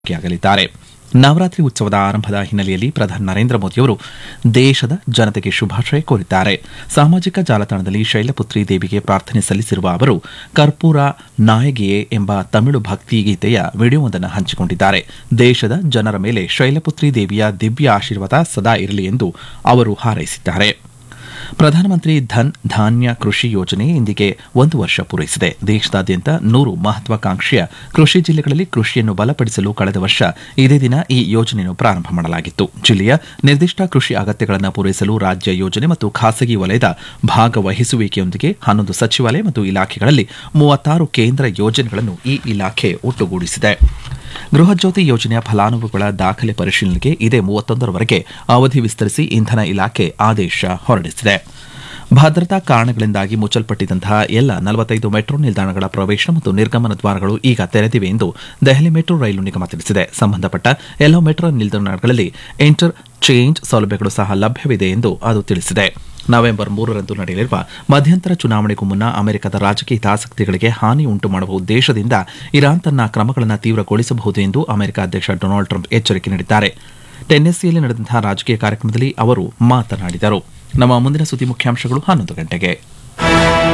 ಭಾಗಿಯಾಗಲಿದ್ದಾರೆ ನವರಾತ್ರಿ ಉತ್ಸವದ ಆರಂಭದ ಹಿನ್ನೆಲೆಯಲ್ಲಿ ಪ್ರಧಾನಿ ನರೇಂದ್ರ ಮೋದಿಯವರು ದೇಶದ ಜನತೆಗೆ ಶುಭಾಶಯ ಕೋರಿದ್ದಾರೆ ಸಾಮಾಜಿಕ ಜಾಲತಾಣದಲ್ಲಿ ಶೈಲಪುತ್ರಿ ದೇವಿಗೆ ಪ್ರಾರ್ಥನೆ ಸಲ್ಲಿಸಿರುವ ಅವರು ಕರ್ಪೂರ ನಾಯಗಿಯೇ ಎಂಬ ತಮಿಳು ಭಕ್ತಿಗೀತೆಯ ವಿಡಿಯೋವೊಂದನ್ನು ಹಂಚಿಕೊಂಡಿದ್ದಾರೆ ದೇಶದ ಜನರ ಮೇಲೆ ಶೈಲಪುತ್ರಿ ದೇವಿಯ ದಿವ್ಯ ಆಶೀರ್ವಾದ ಸದಾ ಇರಲಿ ಎಂದು ಅವರು ಹಾರೈಸಿದ್ದಾರೆ ಪ್ರಧಾನಮಂತ್ರಿ ಧನ್ ಧಾನ್ಯ ಕೃಷಿ ಯೋಜನೆ ಇಂದಿಗೆ ಒಂದು ವರ್ಷ ಪೂರೈಸಿದೆ ದೇಶದಾದ್ಯಂತ ನೂರು ಮಹತ್ವಾಕಾಂಕ್ಷೆಯ ಕೃಷಿ ಜಿಲ್ಲೆಗಳಲ್ಲಿ ಕೃಷಿಯನ್ನು ಬಲಪಡಿಸಲು ಕಳೆದ ವರ್ಷ ಇದೇ ದಿನ ಈ ಯೋಜನೆಯನ್ನು ಪ್ರಾರಂಭ ಮಾಡಲಾಗಿತ್ತು ಜಿಲ್ಲೆಯ ನಿರ್ದಿಷ್ಟ ಕೃಷಿ ಅಗತ್ಯಗಳನ್ನು ಪೂರೈಸಲು ರಾಜ್ಯ ಯೋಜನೆ ಮತ್ತು ಖಾಸಗಿ ವಲಯದ ಭಾಗವಹಿಸುವಿಕೆಯೊಂದಿಗೆ ಹನ್ನೊಂದು ಸಚಿವಾಲಯ ಮತ್ತು ಇಲಾಖೆಗಳಲ್ಲಿ ಮೂವತ್ತಾರು ಕೇಂದ್ರ ಯೋಜನೆಗಳನ್ನು ಈ ಇಲಾಖೆ ಒಟ್ಟುಗೂಡಿಸಿದೆ ಗೃಹಜ್ಯೋತಿ ಯೋಜನೆಯ ಫಲಾನುಭವಿಗಳ ದಾಖಲೆ ಪರಿಶೀಲನೆಗೆ ಇದೇ ಮೂವತ್ತೊಂದರವರೆಗೆ ಅವಧಿ ವಿಸ್ತರಿಸಿ ಇಂಧನ ಇಲಾಖೆ ಆದೇಶ ಹೊರಡಿಸಿದೆ ಭದ್ರತಾ ಕಾರಣಗಳಿಂದಾಗಿ ಮುಚ್ಚಲ್ಪಟ್ಟಿದ್ದಂತಹ ಎಲ್ಲ ನಲವತ್ತೈದು ಮೆಟ್ರೋ ನಿಲ್ದಾಣಗಳ ಪ್ರವೇಶ ಮತ್ತು ನಿರ್ಗಮನ ದ್ವಾರಗಳು ಈಗ ತೆರೆದಿವೆ ಎಂದು ದೆಹಲಿ ಮೆಟ್ರೋ ರೈಲು ನಿಗಮ ತಿಳಿಸಿದೆ ಸಂಬಂಧಪಟ್ಟ ಎಲ್ಲ ಮೆಟ್ರೋ ನಿಲ್ದಾಣಗಳಲ್ಲಿ ಇಂಟರ್ ಚೇಂಜ್ ಸೌಲಭ್ಯಗಳು ಸಹ ಲಭ್ಯವಿದೆ ಎಂದು ಅದು ತಿಳಿಸಿದೆ ನವೆಂಬರ್ ಮೂರರಂದು ನಡೆಯಲಿರುವ ಮಧ್ಯಂತರ ಚುನಾವಣೆಗೂ ಮುನ್ನ ಅಮೆರಿಕದ ರಾಜಕೀಯ ಹಿತಾಸಕ್ತಿಗಳಿಗೆ ಹಾನಿ ಉಂಟು ಮಾಡುವ ಉದ್ದೇಶದಿಂದ ಇರಾನ್ ತನ್ನ ಕ್ರಮಗಳನ್ನು ತೀವ್ರಗೊಳಿಸಬಹುದು ಎಂದು ಅಮೆರಿಕ ಅಧ್ಯಕ್ಷ ಡೊನಾಲ್ಡ್ ಟ್ರಂಪ್ ಎಚ್ಚರಿಕೆ ನೀಡಿದ್ದಾರೆ ಟೆನ್ನೆಸ್ಸಿಯಲ್ಲಿ ನಡೆದಂತಹ ರಾಜಕೀಯ ಕಾರ್ಯಕ್ರಮದಲ್ಲಿ ಅವರು ಮಾತನಾಡಿದರು ನಮ್ಮ ಮುಂದಿನ ಸುದ್ದಿ ಮುಖ್ಯಾಂಶಗಳು ಹನ್ನೊಂದು ಗಂಟೆಗೆ